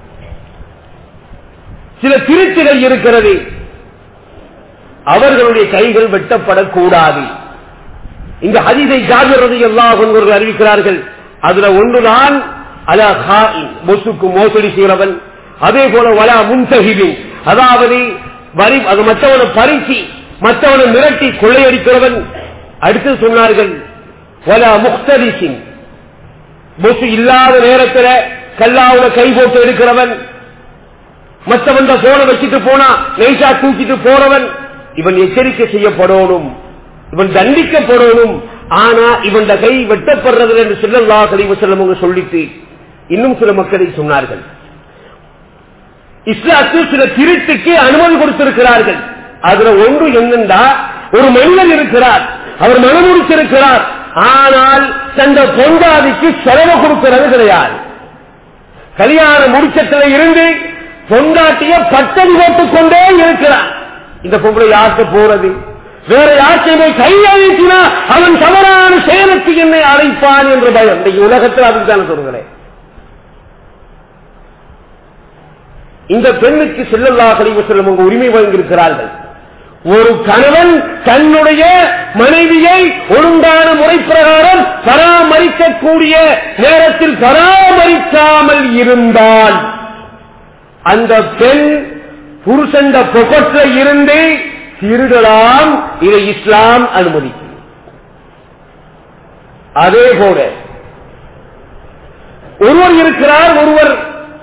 [SPEAKER 1] சில திருச்சிகள் இருக்கிறது அவர்களுடைய கைகள் வெட்டப்படக்கூடாது இந்த ஹதிதை ஜாகிரதை எல்லாம் அறிவிக்கிறார்கள் அதுல ஒன்றுதான் அலா மொசுக்கு மோசடி செய்கிறவன் அதே போல வலா முன்தகிவின் அதாவது வரி அது மற்றவனை பறிச்சு மற்றவனை மிரட்டி கொள்ளையடிக்கிறவன் அடுத்து சொன்னார்கள் வலா முக்தரி சிங் மொசு இல்லாத நேரத்தில் கல்லாவுல கை போட்டு எடுக்கிறவன் மற்றவன் போன வச்சுட்டு போனா நெய்சா தூக்கிட்டு போறவன் இவன் எச்சரிக்கை செய்யப்படணும் இவன் தண்டிக்கப்படணும் ஆனா இவன் கை வெட்டப்படுறது என்று சொல்லல்லா கழிவு செல்லம் சொல்லிட்டு இன்னும் சில மக்களை சொன்னார்கள் இஸ்லாத்தில் சில திருட்டுக்கு அனுமதி கொடுத்திருக்கிறார்கள் அதுல ஒன்று என்னண்டா ஒரு மனிதன் இருக்கிறார் அவர் மனமுடித்திருக்கிறார் ஆனால் தந்த பொண்டாதிக்கு செலவு கொடுக்கிறது கிடையாது கல்யாணம் முடிச்சத்துல இருந்து பொண்டாட்டிய பட்டதி போட்டுக் கொண்டே இருக்கிறார் இந்த பொம்பளை யாருக்கு போறது வேற யாருக்குமே கையழித்தினா அவன் தவறான செயலுக்கு என்னை அழைப்பான் என்ற பயம் இந்த உலகத்தில் அதுதான் சொல்கிறேன் இந்த பெண்ணுக்கு செல்லல்லா கழிவு செல்லும் உங்க உரிமை வழங்கியிருக்கிறார்கள் ஒரு கணவன் தன்னுடைய மனைவியை ஒழுங்கான முறை பிரகாரம் பராமரிக்கக்கூடிய நேரத்தில் பராமரிக்காமல் இருந்தால் அந்த பெண் புருஷந்த பொக்கட்ல இருந்து திருடலாம் இதை இஸ்லாம் அனுமதிக்கும் அதே போல ஒருவர் இருக்கிறார் ஒருவர்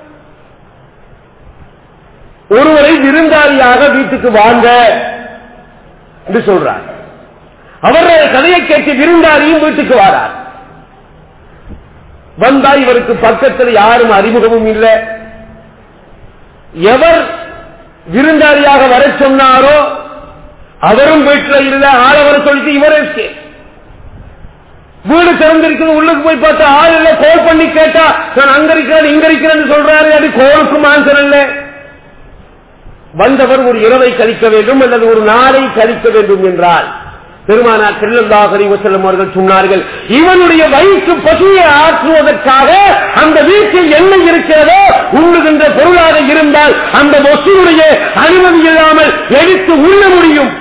[SPEAKER 1] ஒருவரை விருந்தாளியாக வீட்டுக்கு வாங்க என்று சொல்றார் அவருடைய கதையை கேட்டு விருந்தாளியும் வீட்டுக்கு வாரார் வந்தா இவருக்கு பக்கத்தில் யாரும் அறிமுகமும் இல்லை எவர் விருந்தாளியாக வர சொன்னாரோ அவரும் வீட்டில் இல்ல ஆளை வர சொல்லிட்டு இவரே வீடு திறந்திருக்கிறது உள்ளுக்கு போய் பார்த்தா ஆள் இல்ல கோல் பண்ணி கேட்டா நான் அங்க இருக்கிறேன் இங்க இருக்கிறேன்னு சொல்றாரு அது கோலுக்கும் ஆன்சர் இல்ல வந்தவர் ஒரு இரவை கழிக்க வேண்டும் அல்லது ஒரு நாளை கழிக்க வேண்டும் என்றால் பெருமானார் செல்லல்லாஹரி வசல்லம் அவர்கள் சொன்னார்கள் இவனுடைய வயிற்று பசியை ஆற்றுவதற்காக அந்த வீட்டில் என்ன இருக்கிறதோ உண்ணுகின்ற பொருளாக இருந்தால் அந்த வசூலுடைய அனுமதி இல்லாமல் எடுத்து உண்ண முடியும்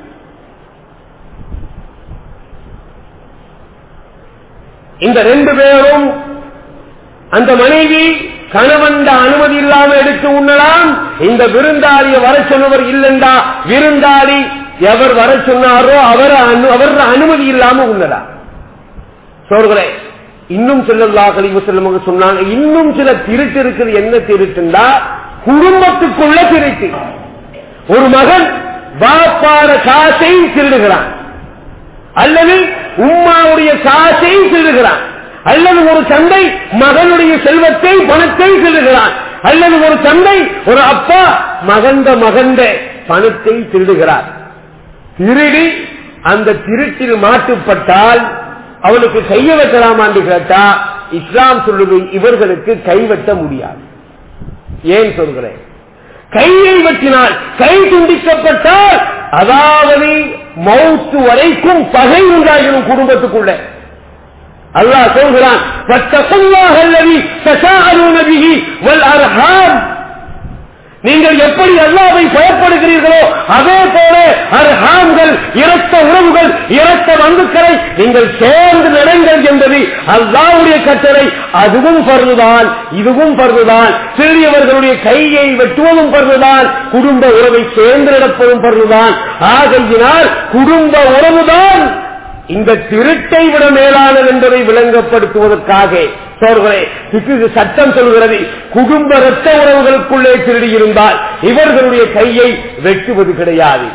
[SPEAKER 1] இந்த ரெண்டு பேரும் அந்த மனைவி கணவன் அனுமதி இல்லாமல் எடுத்து உண்ணலாம் இந்த விருந்தாளிய வர சொன்னவர் இல்லைண்டா விருந்தாளி எவர் வர சொன்னாரோ அவர் அவர் அனுமதி இல்லாம உண்ணலாம் சோர்களே இன்னும் செல்லல்லா கழிவு செல்லும் சொன்னாங்க இன்னும் சில திருட்டு இருக்குது என்ன திருட்டுண்டா குடும்பத்துக்குள்ள திருட்டு ஒரு மகன் வாப்பாட காசை திருடுகிறான் அல்லது உம்மாவுடைய காசை திருடுகிறான் அல்லது ஒரு தந்தை மகனுடைய செல்வத்தை பணத்தை திருடுகிறான் அல்லது ஒரு தந்தை ஒரு அப்பா மகந்த மகந்த பணத்தை திருடுகிறார் திருடி அந்த திருட்டில் மாட்டுப்பட்டால் அவனுக்கு கைய வெட்டலாமான்னு கேட்டா இஸ்லாம் சொல்லுது இவர்களுக்கு கைவெட்ட முடியாது ஏன் சொல்கிறேன் கையை வெட்டினால் கை துண்டிக்கப்பட்டால் அதாவது மௌத்து வரைக்கும் பகை உண்டாகிடும் குடும்பத்துக்குள்ள அல்லாஹ் சொல்கிறான் "வத்தகுல்லாஹ அல்லதி தஸாஅலூன பிஹி வல் அர்ஹாம்." நீங்கள் எப்படி அல்லாவை பயப்படுகிறீர்களோ அதே போல அர்ஹாம்கள் இரத்த உறவுகள் இரத்த பந்துக்களை நீங்கள் சேர்ந்து நடங்கள் என்பது அல்லாவுடைய கட்டளை அதுவும் பருதுதான் இதுவும் பருதுதான் சிறியவர்களுடைய கையை வெட்டுவதும் பருதுதான் குடும்ப உறவை சேர்ந்து நடப்பதும் பருதுதான் ஆகையினால் குடும்ப உறவுதான் இந்த திருட்டை விட மேலானது என்பதை விளங்கப்படுத்துவதற்காக சோர்களே இது சட்டம் சொல்கிறது குடும்ப இரத்த உறவுகளுக்குள்ளே திருடி இருந்தால் இவர்களுடைய கையை வெட்டுவது கிடையாது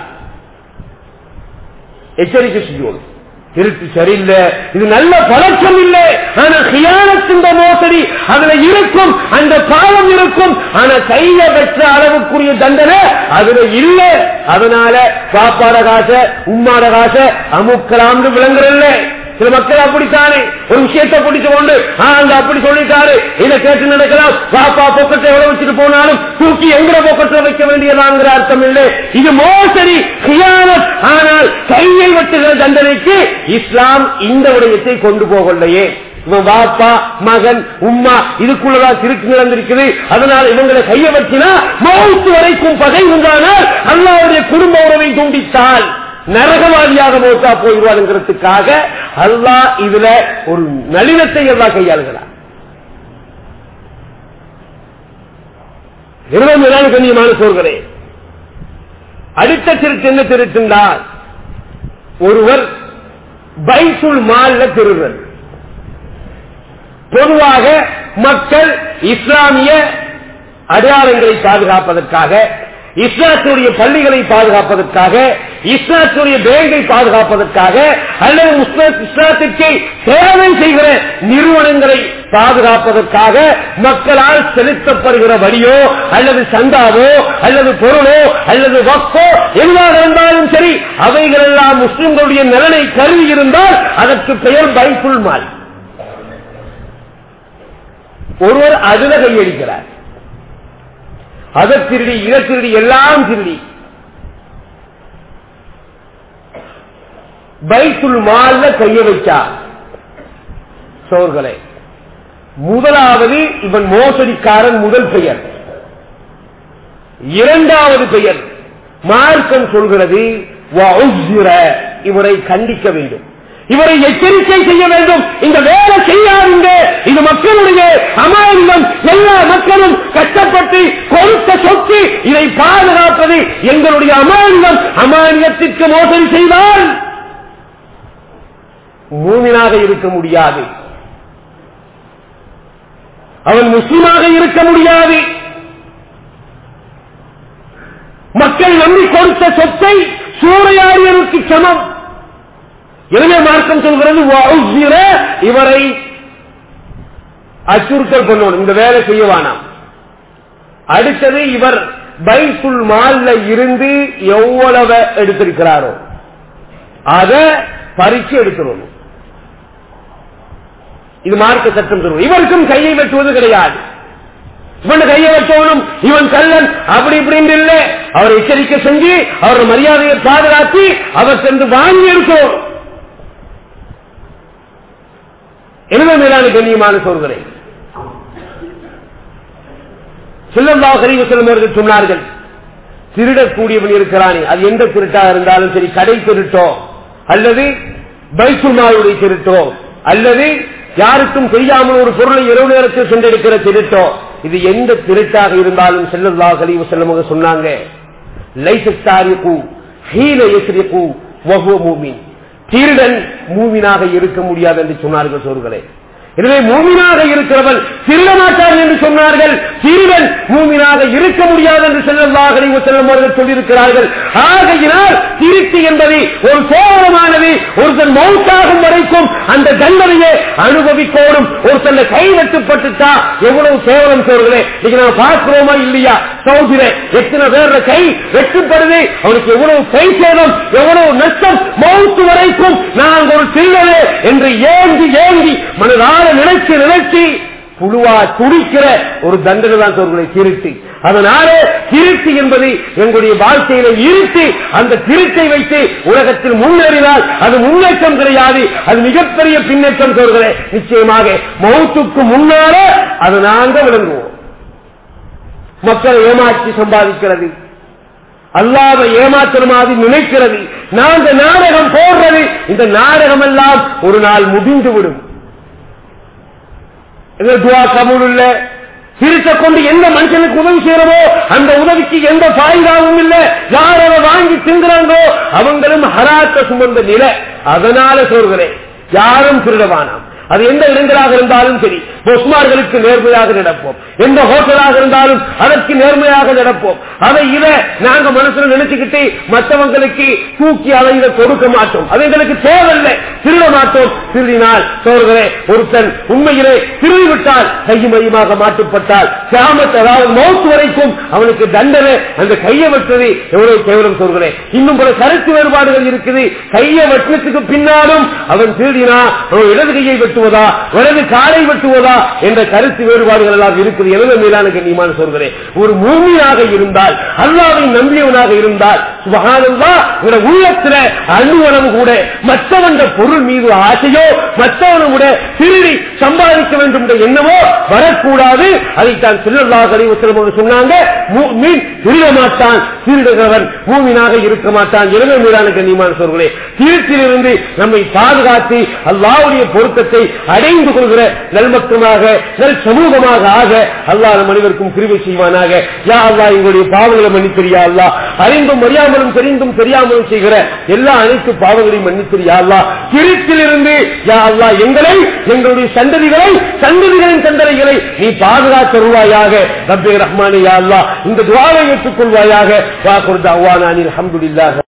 [SPEAKER 1] எச்சரிக்கை செய்யோம் திருட்டு சரியில்லை இது நல்ல பழக்கம் இல்லை ஆனா கியானத்தின் மோசடி அதுல இருக்கும் அந்த பாவம் இருக்கும் ஆனா கைய பெற்ற அளவுக்குரிய தண்டனை அதுல இல்ல அதனால பாப்பாட காச உம்மாட காச அமுக்கலாம்னு விளங்குறல்ல சில மக்கள் அப்படித்தானே ஒரு விஷயத்தை பிடிச்சு கொண்டு "ஆ, அங்க அப்படி சொல்லிட்டாரு இதை கேட்டு நடக்கலாம் பாப்பா பொக்கத்தை எவ்வளவு வச்சுட்டு போனாலும் தூக்கி எங்கட பொக்கத்தை வைக்க வேண்டியதாங்கிற அர்த்தம் இல்லை இது மோசடி கியானத் ஆனால் கையை வெட்டுகிற தண்டனைக்கு இஸ்லாம் இந்த விடயத்தை கொண்டு போகலையே இவன் பாப்பா மகன் உம்மா இதுக்குள்ளதான் திருக்கு நடந்திருக்குது அதனால இவங்களை கைய வச்சினா மௌத்து வரைக்கும் பகை உண்டானால் அல்லாவுடைய குடும்ப உறவை துண்டித்தால் நரகவாதியாக மோத்தா போயிடுவாருங்கிறதுக்காக அல்லாஹ் இதுல ஒரு நளினத்தை எல்லாம் கையாளுகிறார் இருபது நாள் கண்ணியமான சோர்களே அடுத்த திருட்டு என்ன திருட்டுண்டால் ஒருவர் பைசுல் மால்ல திருடுறது பொதுவாக மக்கள் இஸ்லாமிய அடையாளங்களை பாதுகாப்பதற்காக இஸ்லாத்துடைய பள்ளிகளை பாதுகாப்பதற்காக இஸ்லாத்துடைய பேங்கை பாதுகாப்பதற்காக அல்லது முஸ்லிம் இஸ்லாத்திற்கு சேவை செய்கிற நிறுவனங்களை பாதுகாப்பதற்காக மக்களால் செலுத்தப்படுகிற வரியோ அல்லது சந்தாவோ அல்லது பொருளோ அல்லது வக்கோ எதுவாக இருந்தாலும் சரி அவைகளெல்லாம் முஸ்லிம்களுடைய நலனை கருதி இருந்தால் அதற்கு பெயர் பைக்குள் மால் ஒருவர் அதுல கையடிக்கிறார் அதை திருடி இதை திருடி எல்லாம் திருடி பைத்துல் மால்ல கைய வச்சா சோர்களே முதலாவது இவன் மோசடிக்காரன் முதல் பெயர் இரண்டாவது பெயர் மார்க்கம் சொல்கிறது வஉஸ்ர, இவரை கண்டிக்க வேண்டும் இவரை எச்சரிக்கை செய்ய வேண்டும் இந்த வேலை செய்யாதீங்க இது மக்களுடைய அமானியம் எல்லா மக்களும் கஷ்டப்பட்டு கொடுத்த சொத்து இதை பாதுகாப்பது எங்களுடைய அமானியம் அமானியத்திற்கு மோசடி செய்தால் மூமினாக இருக்க முடியாது அவன் முஸ்லிமாக இருக்க முடியாது மக்கள் நம்பி கொடுத்த சொத்தை சூறையாடியதற்கு சமம் எனவே மார்க்கம் சொல்கிறது வஉஸ்ர, இவரை அச்சுறுத்தல் பண்ணணும் இந்த வேலை செய்ய வேணாம் அடுத்தது இவர் பைசுல் மால்ல இருந்து எவ்வளவு எடுத்திருக்கிறாரோ அத பறிச்சு எடுத்துடணும் இது மார்க்க சட்டம் சொல்லுவோம் இவருக்கும் கையை வெட்டுவது கிடையாது இவன் கையை வெட்டவனும் இவன் கல்லன் அப்படி இப்படின்னு இல்ல அவரை எச்சரிக்கை செஞ்சு அவர் மரியாதையை பாதுகாத்து அவர் சென்று வாங்கி இருக்கணும் எனவே மேலான கண்ணியமான சோர்களை செல்லல்லா கரீவ செல்லும் சொன்னார்கள் திருடக்கூடியவன் இருக்கிறானே அது எந்த திருட்டா இருந்தாலும் சரி கடை திருட்டோ அல்லது பைசுமாவுடைய திருட்டோ அல்லது யாருக்கும் செய்யாமல் ஒரு பொருளை இரவு நேரத்தில் சென்றெடுக்கிற திருட்டோ இது எந்த திருட்டாக இருந்தாலும் செல்லல்லா கரீவ செல்லும் சொன்னாங்க லைசாரிக்கு ஹீல எசிரிக்கு வகுவ மூமின் திருடன் மூமினாக இருக்க முடியாது என்று சொன்னார்கள் சோர்களே எனவே மூமினாக இருக்கிறவன் திருட மாட்டான் என்று சொன்னார்கள் திருடன் மூமினாக இருக்க முடியாது என்று செல்லல்லாக செல்லும் அவர்கள் சொல்லியிருக்கிறார்கள் ஆகையினால் திருச்சி என்பது ஒரு சோழமானது ஒருத்தன் மௌத்தாகும் வரைக்கும் அந்த தண்டனையை அனுபவிக்கோடும் ஒருத்தன் கை வெட்டுப்பட்டுட்டா எவ்வளவு கேவலம் சோர்களே இன்னைக்கு நாம் பார்க்கிறோமா இல்லையா சௌதிர எத்தனை பேர் கை வெட்டுப்படுது அவனுக்கு எவ்வளவு கை சேதம் எவ்வளவு நஷ்டம் மௌத்து வரைக்கும் நான் ஒரு திருடனே என்று ஏங்கி ஏங்கி மனதார நினைச்சு நினைச்சு புழுவா துடிக்கிற ஒரு தண்டனை தான் சோர்களை திருட்டு அதனாலே திருச்சி என்பது எங்களுடைய வாழ்க்கையில இருத்தி அந்த திருச்சை வைத்து உலகத்தில் முன்னேறினால் அது முன்னேற்றம் கிடையாது அது மிகப்பெரிய பின்னேற்றம் சொல்கிறேன் நிச்சயமாக மௌத்துக்கு முன்னாலே அது நாங்க விளங்குவோம் மக்களை ஏமாற்றி சம்பாதிக்கிறது அல்லாத ஏமாற்றமாதி நினைக்கிறது நாங்க நாடகம் போடுறது இந்த நாடகம் எல்லாம் ஒரு நாள் முடிந்து விடும் துவா கபூல் இல்ல சிரித்த கொண்டு எந்த மனுஷனுக்கு உதவி செய்யறமோ அந்த உதவிக்கு எந்த பாய்தாவும் இல்ல யார் அதை வாங்கி திங்குறாங்களோ அவங்களும் ஹராத்த சுமந்த நிலை அதனால சொல்கிறேன் யாரும் திருடவானாம் அது எந்த இடங்களாக இருந்தாலும் சரி பொஸ்மார்களுக்கு நேர்மையாக நடப்போம் எந்த ஹோட்டலாக இருந்தாலும் அதற்கு நேர்மையாக நடப்போம் அதை இதை நாங்க மனசுல நினைச்சுக்கிட்டு மற்றவங்களுக்கு தூக்கி அதை இதை கொடுக்க மாட்டோம் அது எங்களுக்கு தேவையில்லை திருட மாட்டோம் திருடினால் சோர்களே ஒருத்தன் உண்மையிலே திருடிவிட்டால் கையுமையுமாக மாட்டுப்பட்டால் கிராமத்து அதாவது மௌத்து வரைக்கும் அவனுக்கு தண்டனை அந்த கையை வெட்டுறது எவ்வளவு கேவலம் சொல்கிறேன் இன்னும் பல கருத்து வேறுபாடுகள் இருக்குது கையை வெட்டினத்துக்கு பின்னாலும் அவன் திருடினா அவன் இடது கையை வெட்டுவதா வலது காலை வெட்டுவதா என்ற கருத்து வேறுபாடுகள் எல்லாம் இருக்குது எனது மேலான கண்ணியமான சொல்கிறேன் ஒரு மூமியாக இருந்தால் அல்லாவை நம்பியவனாக இருந்தால் சுபகானந்தா உள்ளத்துல அணுவனம் கூட மற்றவன் பொருள் மீது ஆசையோ மற்றவனும் கூட திருடி சம்பாதிக்க வேண்டும் என்ற எண்ணமோ வரக்கூடாது அதைத்தான் செல்லல்லா கழிவு சொன்னாங்க மீன் திருட மாட்டான் திருடுகிறவன் மூமினாக இருக்க மாட்டான் எனவே மீதான கண்ணியமான சொல்கிறேன் திருச்சிலிருந்து நம்மை பாதுகாத்து அல்லாவுடைய பொருத்தத்தை அடைந்து கொள்கிற நல்மக்கமாக நல் சமூகமாக ஆக அல்லா நம் அனைவருக்கும் கிருவை செய்வானாக யா அல்லா எங்களுடைய பாவங்களை மன்னித்தரியா அல்லா அறிந்தும் அறியாமலும் தெரிந்தும் தெரியாமலும் செய்கிற எல்லா அனைத்து பாவங்களையும் மன்னித்தரியா அல்லா திருச்சிலிருந்து யா அல்லா எங்களை எங்களுடைய சந்ததிகளை சந்ததிகளின் சந்ததிகளை நீ பாதுகாத்தருவாயாக ரப்பே ரஹ்மானி யா அல்லா இந்த துவாரை ஏற்றுக்கொள்வாயாக வாக்குறுதி அவ்வானானில் அஹமதுல்லாக